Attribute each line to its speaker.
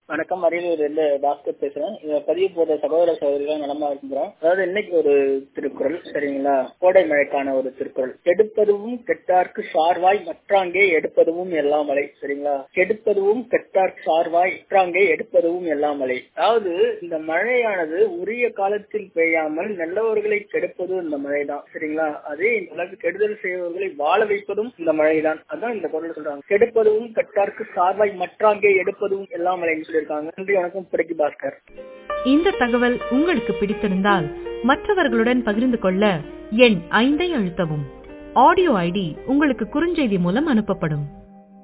Speaker 1: வணக்கம் அரியலூர் இருந்து பாஸ்கர் பேசுறேன் இத பதிவு போட்ட சகோதர சகோதரிகள் நலமா இருக்கிறோம் அதாவது இன்னைக்கு ஒரு திருக்குறள் சரிங்களா கோடை மழைக்கான ஒரு திருக்குறள் கெடுப்பதுவும் கெட்டார்க்கு சார்வாய் மற்றாங்கே எடுப்பதுவும் எல்லாம் மலை சரிங்களா கெடுப்பதுவும் கெட்டார்க்கு சார்வாய் மற்றாங்கே எடுப்பதுவும் எல்லாம் மலை அதாவது இந்த மழையானது உரிய காலத்தில் பெய்யாமல் நல்லவர்களை கெடுப்பதும் இந்த மழைதான் சரிங்களா அதே இந்த அளவுக்கு கெடுதல் செய்பவர்களை வாழ வைப்பதும் இந்த மழைதான் அதான் இந்த குரல் சொல்றாங்க கெடுப்பதும் கெட்டார்க்கு சார்வாய் மற்றாங்கே எடுப்பதும் எல்லாம் மலைன்னு சொல்லியிருக்காங்க நன்றி வணக்கம் பிறகு பாஸ்கர்
Speaker 2: இந்த தகவல் உங்களுக்கு பிடித்திருந்தால் மற்றவர்களுடன் பகிர்ந்து கொள்ள எண் ஐந்தை அழுத்தவும் ஆடியோ ஐடி உங்களுக்கு குறுஞ்செய்தி மூலம் அனுப்பப்படும்